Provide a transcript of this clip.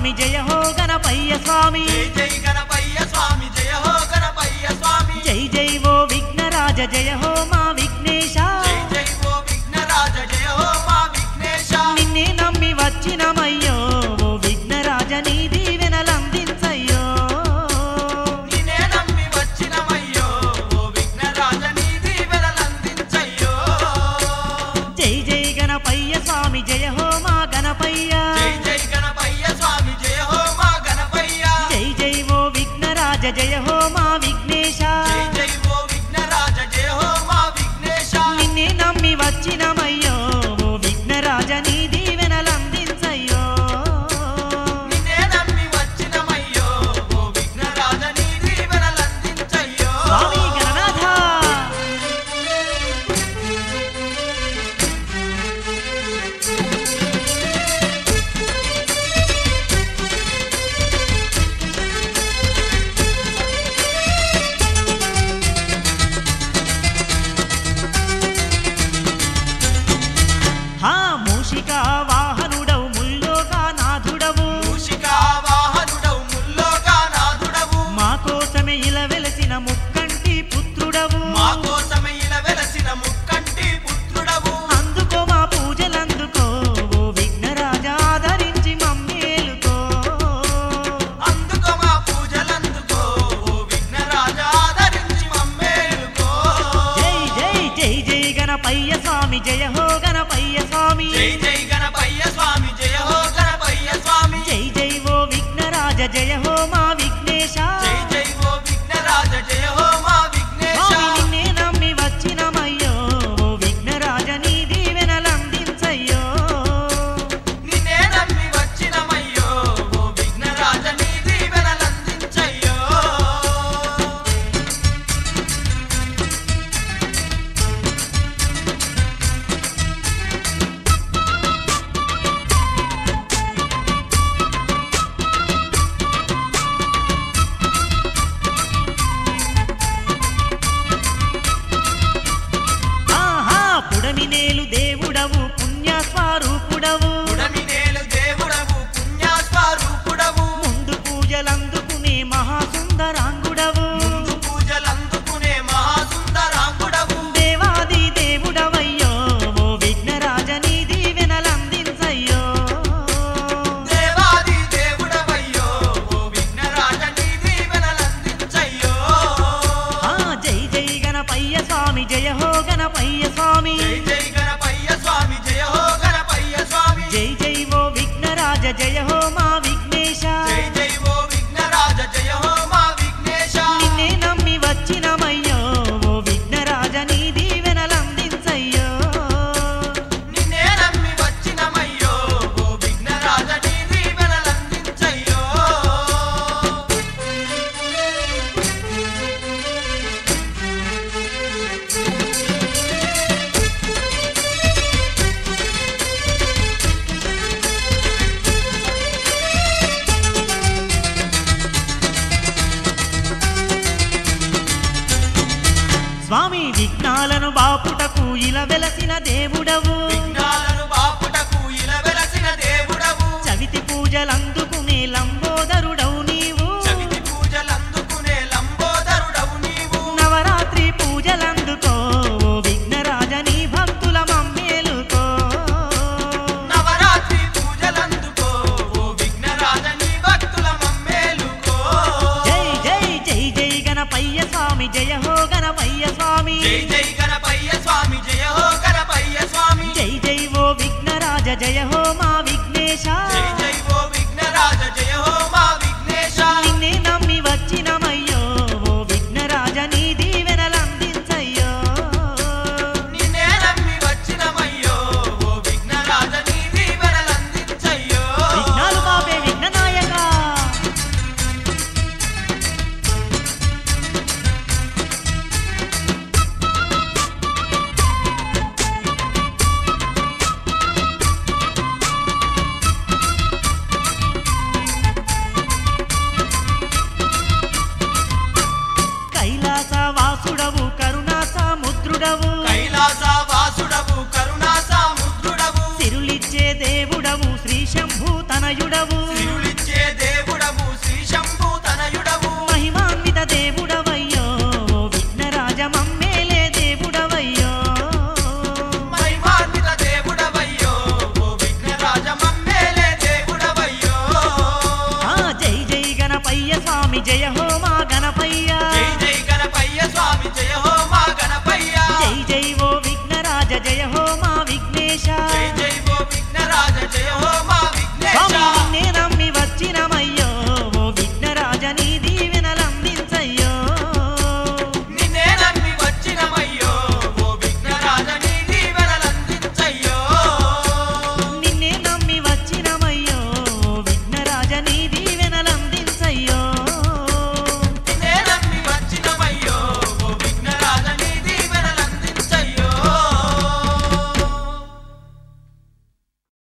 స్వామి జయ హో గణపయ్య స్వామి జై జై గణపయ్య స్వామి జయ హో గణపయ్య స్వామి జై జై ఓ విఘ్నరాజ జయ హో మా విఘ్నేశ జై జై ఓ విఘ్నరాజ జయ హో మా విఘ్నేశ నిన్నే నమ్మి వచ్చినమయ్యో ఓ విఘ్నరాజ నీ దీవెనలందించయ్యో నిన్నే నమ్మి వచ్చినమయ్యో ఓ విఘ్నరాజ నీ దీవెనలందించయ్యో జై జై గణపయ్య స్వామి జయ హో మా గణపయ్య జై జై గణపయ్య స్వామి జయ హో మా గణపయ్య జై జై ఓ విఘ్నరాజ జయ హో మా విఘ్నేశ జై జై ఓ విఘ్నరాజ జయ హో మా విఘ్నేశ నిన్నే నమ్మి వచ్చినమయ్యో ఓ విఘ్నరాజ నీ దీవెనలందించయ్యో నిన్నే నమ్మి వచ్చినమయ్యో ఓ విఘ్నరాజ నీ దీవెనలందించయ్యో స్వామి గణనాథ హా మూషిక వాహనుడవు ముల్లోగా నాథుడవు మూషికా వాహనుడవు ముల్లోగా నాథుడవు మా కోసమే ఇలా వెలసిన ముక్కంటి పుత్రుడవు మా కోసమే ఇలా వెలసిన ముక్కంటి పుత్రుడవు అందుకో మా పూజలందుకో ఓ విఘ్నరాజ ఆదరించి మమ్మేలుకో అందుకో మా పూజలందుకో ఓ విఘ్నరాజ ఆదరించి మమ్మేలుకో జై జై జై జై గణపయ్య స్వామి జయ హో గణపయ్య స్వామి జై జై గణపయ్య స్వామి జయ హో గణపయ్య స్వామి జై జై ఓ విఘ్నరాజ జయ హో మా విఘ్నేశ జై జై ఓ విఘ్నరాజ జయ హో మా విఘ్నేశ స్వామి నిన్నే నమ్మి వచ్చినమయ్యో ఓ విఘ్నరాజ నీ దీవెనలందించయ్యో నిన్నే నమ్మి వచ్చినమయ్యో ఓ విఘ్నరాజ నీ దీవెనలందించయ్యో ఆహా పుడమినేలు దేవుడవు పుణ్యస్వరూపుడవు పుడమినేలు దేవుడవు పుణ్యాస్వరూపుడవు ముందు పూజలందుకునే మహాసుందరాంగుడవు ముందు పూజలందుకునే మహాసుందరాంగుడవు దేవాది దేవుడవయ్యో ఓ విఘ్నరాజ నీ దీవెనలందించయ్యో దేవాది దేవుడవయ్యో ఓ విఘ్నరాజ నీ దీవెనలందించయ్యో ఆ జై జై గణపయ్య స్వామి జయ హో గణపయ్య స్వామి జై జై గణపయ్య స్వామి జయ హో గణపయ్య స్వామి జై జై ఓ విఘ్నరాజ జయ హో మా విఘ్నేశ జై జై ఓ విఘ్నరాజ జయ హో మా విఘ్నేశ నిన్నే నమ్మి వచ్చినమయ్యో ఓ విఘ్నరాజ నీ దీవెనలందించయ్యో నిన్నే నమ్మి వచ్చినమయ్యో ఓ విఘ్నరాజ నీ దీవెనలందించయ్యో స్వామి విఘ్నాలను బాపుటకు ఇలా వెలసిన దేవుడవు విఘ్నాలను బాపుటకు ఇలా వెలసిన దేవుడవు చవితి పూజలందుకునే లంబోదరుడవు నీవు చవితి పూజలందుకునే లంబోదరుడవు నీవు నవరాత్రి పూజలందుకో ఓ విఘ్నరాజ నీ భక్తుల మమ్మేలుకో నవరాత్రి పూజలందుకో ఓ విఘ్నరాజ నీ భక్తుల మమ్మేలుకో జై జై జై జై గణపయ్య స్వామి జయ హో గణపయ్య స్వామి జై జై గణపయ్య స్వామి జయ హో గణపయ్య స్వామి జై జై ఓ విఘ్నరాజ జయ హో మా విఘ్నేశ జై జై ఓ విఘ్నరాజ జయ హో మా విఘ్నేశ నిన్నే నమ్మి వచ్చినమయ్యో ఓ విఘ్నరాజ నీ దీవెనలందించయ్యో నిన్నే నమ్మి వచ్చినమయ్యో ఓ విఘ్నరాజ నీ దీవెనలందించయ్యో విఘ్నాలు బాపే విఘ్ననాయక కైలాస వాసుడవు కరుణా సముద్రుడవు కైలాస వాసుడవు కరుణా సాముద్రుడవు సిరులిచ్చే దేవుడవు శ్రీ శంభూ తనయుడవు